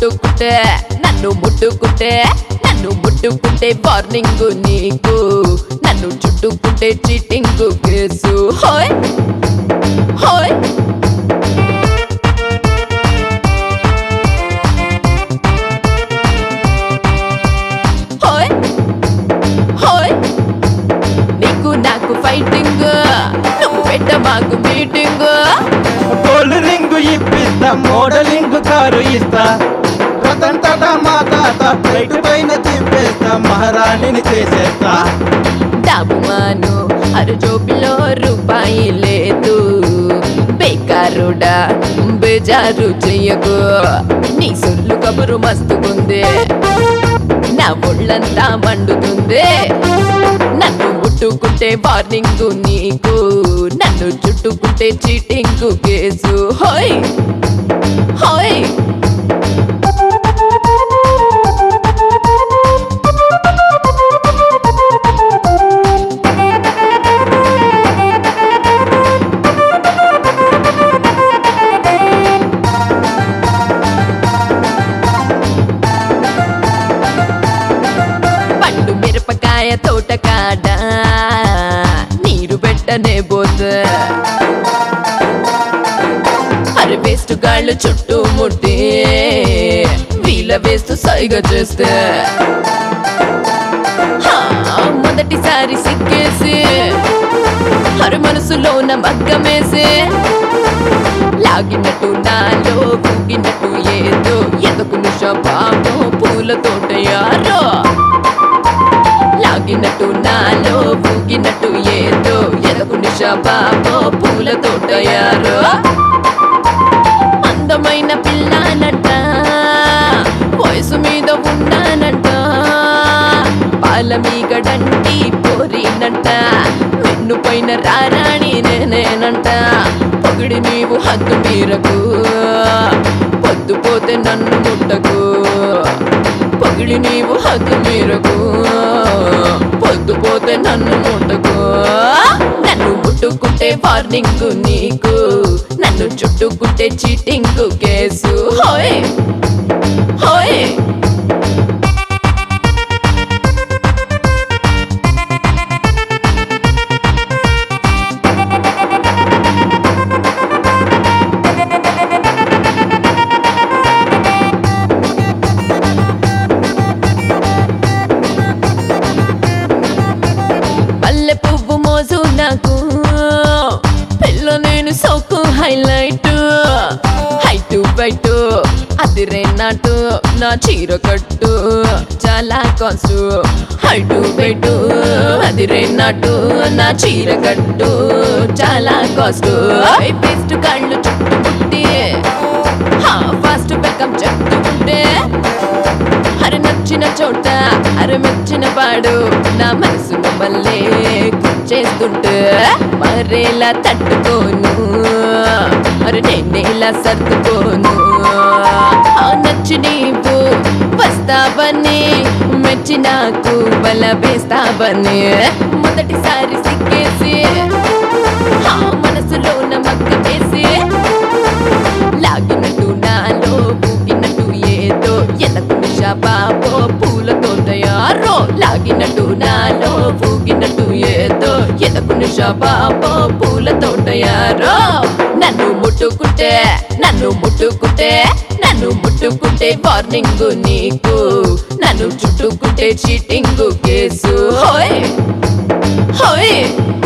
ముట్టుకుంటే నన్ను ముట్టుకుంటే నన్ను ముట్టుకుంటే వార్నింగ్ నీకు నన్ను చుట్టుకుంటే చీటింగ్ కేసు హోయ్ హోయ్ హోయ్ హోయ్ నీకు నాకు ఫైటింగ్ నువ్వు పెట్ట మాకు మీటింగ్ గోల్డ్ రింగ్ ఇప్పిస్తా మోడలింగ్ కారు ఇస్తా రతన్ టాటా మా తాత ఫ్లైట్ పైన తిప్పేస్తా మహారాణిని చేసేస్తా డబ్బుమాను అరజోబిలో రూపాయి లేదు బేకారుడా బేజారు చెయ్యకు నీ సొల్లు కబురు మస్తుకుంది నా ఒళ్ళంతా మండుతుంది నన్ను ముట్టుకుంటే వార్నింగ్ నీకు నన్ను చుట్టుకుంటే చీటింగ్ కేసు హోయ్ హోయ్ పండు మిరపకాయ తోట కాడ నీరు పెట్టనే పోతే అరే వేస్ట్ గాళ్ళు చుట్టూ ముట్టి వీల వేస్తూ సైగ చేస్తే హా, మొదటిసారి సిక్కేసి అరే మనసులోన మగ్గమేసి లాగినట్టు నాలో ఊగినట్టు ఏదో ఎదకును పాపం పూల తోటయారో లాగినట్టు నాలో ఊగినట్టు ఏదో ఎదకును పాపో పూల తోటయారో అందమైన పిల్లనట వయసు మీద ఉన్నానట పాల మీగడంటి పోరినట మెన్ను పైన రారాణి నేనేనంట పొగిడి నీవు హద్దు మీరకు పొద్దు పోతే నన్ను ముట్టకు పొగిడి నీవు హద్దు మీరకు పొద్దు పోతే నన్ను ముట్టకు నన్ను ముట్టుకుంటే వార్నింగ్ నీకు నన్ను చుట్టుకుంటే చీటింగ్ కేసు హోయ్ హోయ్ పల్లె పువ్వు మోజు నాకు పిల్ల నేను సోకు హైలైట్ హైట్ బైట్ అదిరే నాటు నా చీర కట్టు చాలా కాస్ట్ హైట్ బైట్ అదిరే నాటు నా చీర కట్టు చాలా కాస్ట్ బెస్ట్ కళ్ళు చుట్టుముట్టి ఫాస్ట్ బెకం చెప్తూ ఉంటే అర నచ్చిన చోట అర మెచ్చిన పాడు నా మనసును మళ్ళీ చేస్తుంటే మరేలా తట్టుకోను అరే నేనేలా సర్దుకోను ఆ నచ్చి నీవు వస్తావని మెచ్చి నాకు బల వేస్తావని మొదటిసారి సిక్కేసి ఆ మనసులోన మగ్గ వేసి లాగినట్టు నాలో ఊగినట్టు ఏదో ఎదకు బాబో పూలతో తయారో లాగినట్టు నాలో ఊగినట్టు ఏదో ఎదకు బాబో పూలతో తయారో నన్ను ముట్టుకుంటే నన్ను ముట్టుకుంటే నన్ను ముట్టుకుంటే వార్నింగ్ నీకు నన్ను చుట్టుకుంటే చీటింగ్ కేసు హోయ్ హోయ్